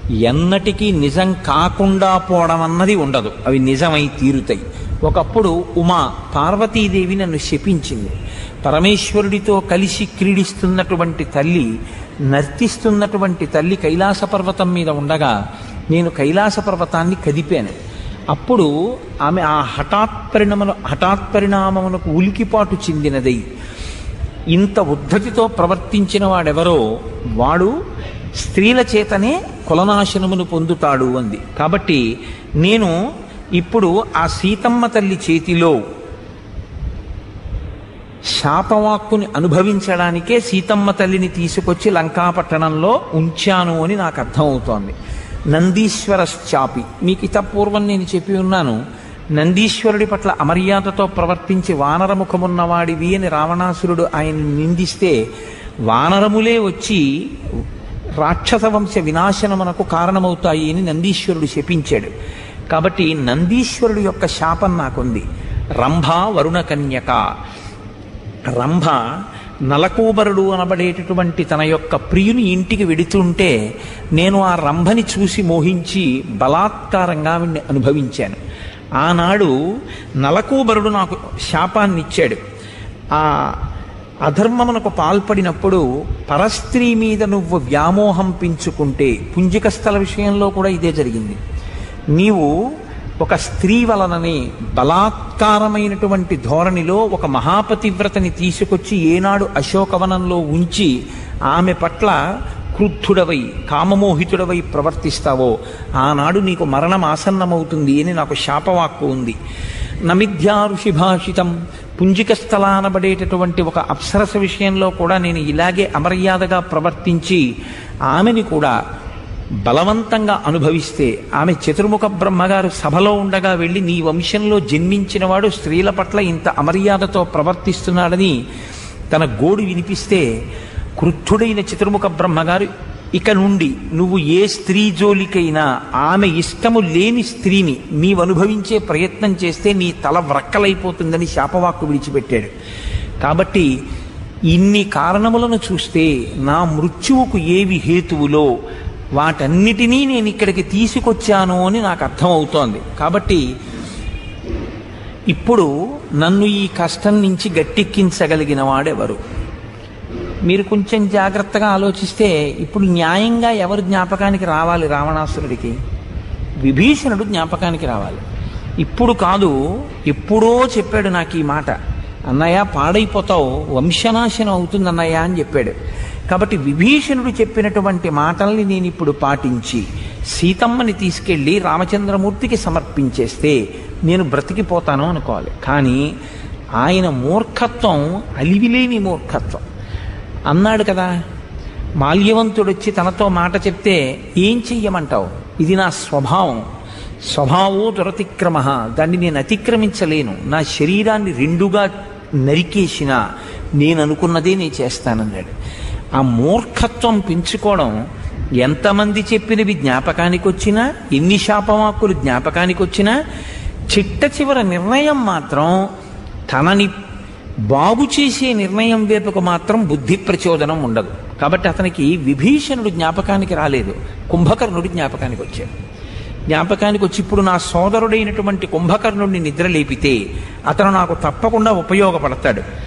ఎన్నటికీ నిజం కాకుండా పోవడం అన్నది ఉండదు అవి నిజమై తీరుతాయి ఒకప్పుడు ఉమా పార్వతీదేవి నన్ను శపించింది పరమేశ్వరుడితో కలిసి క్రీడిస్తున్నటువంటి తల్లి నర్తిస్తున్నటువంటి తల్లి కైలాస పర్వతం మీద ఉండగా నేను కైలాస పర్వతాన్ని కదిపాను అప్పుడు ఆమె ఆ హఠాత్ పరిణమను హఠాత్ పరిణామమునకు ఉలికిపాటు చెందినదై ఇంత ఉద్ధతితో ప్రవర్తించిన వాడెవరో వాడు స్త్రీల చేతనే కులనాశనమును పొందుతాడు అంది కాబట్టి నేను ఇప్పుడు ఆ సీతమ్మ తల్లి చేతిలో శాపవాక్కుని అనుభవించడానికే సీతమ్మ తల్లిని తీసుకొచ్చి లంకాపట్టణంలో ఉంచాను అని నాకు అర్థమవుతోంది నందీశ్వర చాపి మీకు ఇతపూర్వం నేను చెప్పి ఉన్నాను నందీశ్వరుడి పట్ల అమర్యాదతో ప్రవర్తించి వానరముఖమున్నవాడివి అని రావణాసురుడు ఆయన నిందిస్తే వానరములే వచ్చి రాక్షస వంశ వినాశనమునకు కారణమవుతాయి అని నందీశ్వరుడు శపించాడు కాబట్టి నందీశ్వరుడు యొక్క శాపం నాకుంది రంభ వరుణ కన్యక రంభ నలకూబరుడు అనబడేటటువంటి తన యొక్క ప్రియుని ఇంటికి వెడుతుంటే నేను ఆ రంభని చూసి మోహించి బలాత్కారంగా ఆవిడ్ని అనుభవించాను ఆనాడు నలకూబరుడు నాకు శాపాన్ని ఇచ్చాడు ఆ అధర్మమునకు పాల్పడినప్పుడు పరస్త్రీ మీద నువ్వు వ్యామోహం పెంచుకుంటే పుంజిక స్థల విషయంలో కూడా ఇదే జరిగింది నీవు ఒక స్త్రీ వలననే బలాత్కారమైనటువంటి ధోరణిలో ఒక మహాపతివ్రతని తీసుకొచ్చి ఏనాడు అశోకవనంలో ఉంచి ఆమె పట్ల క్రుద్ధుడవై కామమోహితుడవై ప్రవర్తిస్తావో ఆనాడు నీకు మరణం ఆసన్నమవుతుంది అని నాకు శాపవాక్కు ఉంది నమిథ్యా ఋషిభాషితం పుంజిక స్థలానబడేటటువంటి ఒక అప్సరస విషయంలో కూడా నేను ఇలాగే అమర్యాదగా ప్రవర్తించి ఆమెని కూడా బలవంతంగా అనుభవిస్తే ఆమె చతుర్ముఖ బ్రహ్మగారు సభలో ఉండగా వెళ్ళి నీ వంశంలో జన్మించినవాడు స్త్రీల పట్ల ఇంత అమర్యాదతో ప్రవర్తిస్తున్నాడని తన గోడు వినిపిస్తే క్రుద్ధుడైన చతుర్ముఖ బ్రహ్మగారు ఇక నుండి నువ్వు ఏ స్త్రీ జోలికైనా ఆమె ఇష్టము లేని స్త్రీని నీవు అనుభవించే ప్రయత్నం చేస్తే నీ తల వ్రక్కలైపోతుందని శాపవాక్కు విడిచిపెట్టాడు కాబట్టి ఇన్ని కారణములను చూస్తే నా మృత్యువుకు ఏవి హేతువులో వాటన్నిటినీ నేను ఇక్కడికి తీసుకొచ్చాను అని నాకు అర్థమవుతోంది కాబట్టి ఇప్పుడు నన్ను ఈ కష్టం నుంచి గట్టెక్కించగలిగిన వాడెవరు మీరు కొంచెం జాగ్రత్తగా ఆలోచిస్తే ఇప్పుడు న్యాయంగా ఎవరు జ్ఞాపకానికి రావాలి రావణాసురుడికి విభీషణుడు జ్ఞాపకానికి రావాలి ఇప్పుడు కాదు ఎప్పుడో చెప్పాడు నాకు ఈ మాట అన్నయ్య పాడైపోతావు వంశనాశనం అవుతుంది అన్నయ్య అని చెప్పాడు కాబట్టి విభీషణుడు చెప్పినటువంటి మాటల్ని నేను ఇప్పుడు పాటించి సీతమ్మని తీసుకెళ్ళి రామచంద్రమూర్తికి సమర్పించేస్తే నేను బ్రతికిపోతాను అనుకోవాలి కానీ ఆయన మూర్ఖత్వం అలివిలేని మూర్ఖత్వం అన్నాడు కదా మాల్యవంతుడు వచ్చి తనతో మాట చెప్తే ఏం చెయ్యమంటావు ఇది నా స్వభావం స్వభావో దురతిక్రమ దాన్ని నేను అతిక్రమించలేను నా శరీరాన్ని రెండుగా నరికేసిన నేను అనుకున్నదే నేను చేస్తానన్నాడు ఆ మూర్ఖత్వం పెంచుకోవడం ఎంతమంది చెప్పినవి జ్ఞాపకానికి వచ్చినా ఎన్ని శాపవాక్కులు జ్ఞాపకానికి వచ్చినా చిట్ట చివర నిర్ణయం మాత్రం తనని బాగు చేసే నిర్ణయం వైపుకు మాత్రం బుద్ధి ప్రచోదనం ఉండదు కాబట్టి అతనికి విభీషణుడు జ్ఞాపకానికి రాలేదు కుంభకర్ణుడు జ్ఞాపకానికి వచ్చాడు జ్ఞాపకానికి వచ్చి ఇప్పుడు నా సోదరుడైనటువంటి కుంభకర్ణుడిని నిద్రలేపితే అతను నాకు తప్పకుండా ఉపయోగపడతాడు